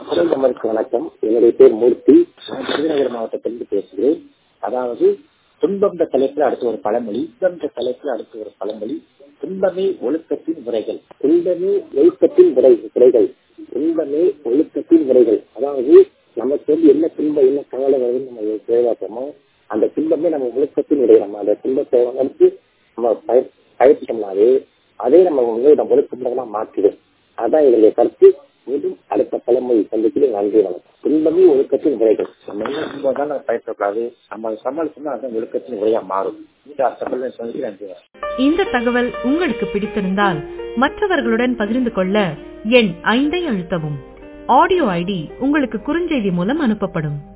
குரல் நம்பருக்கு வணக்கம் என்னுடைய பேர் மூர்த்தி நான் விருதுநகர் மாவட்டத்திலிருந்து பேசுகிறேன் அதாவது துன்பந்த தலைப்புல அடுத்து ஒரு பழமொழி துன்பந்த தலைப்புல அடுத்து ஒரு பழமொழி துன்பமே ஒழுக்கத்தின் விரைகள் துன்பமே ஒழுக்கத்தின் விரை விரைகள் துன்பமே ஒழுக்கத்தின் விரைகள் அதாவது நமக்கு வந்து என்ன துன்பம் என்ன கவலை வருதுன்னு நம்ம தேவைப்போமோ அந்த துன்பமே நம்ம ஒழுக்கத்தின் விரை நம்ம அந்த துன்பத்தை வந்து நம்ம பய பயிற்சிட்டோம்னாவே அதே நம்ம வந்து நம்ம ஒழுக்கமாக மாற்றிடும் அதான் இதனுடைய கருத்து மீண்டும் அடுத்த பழமொழி சந்திக்கிறேன் நன்றி வணக்கம் துன்பமே ஒழுக்கத்தின் விரைகள் நம்ம என்ன துன்பம் தான் நம்ம பயப்படக்கூடாது நம்ம சமாளிச்சோம்னா அதான் ஒழுக்கத்தின் விரையா மாறும் மீண்டும் அடுத்த பழமொழி சந்திக்கிறேன் நன்றி வணக்கம் இந்த தகவல் உங்களுக்கு பிடித்திருந்தால் மற்றவர்களுடன் பகிர்ந்து கொள்ள எண் ஐந்தை அழுத்தவும் ஆடியோ ஐடி உங்களுக்கு குறுஞ்செய்தி மூலம் அனுப்பப்படும்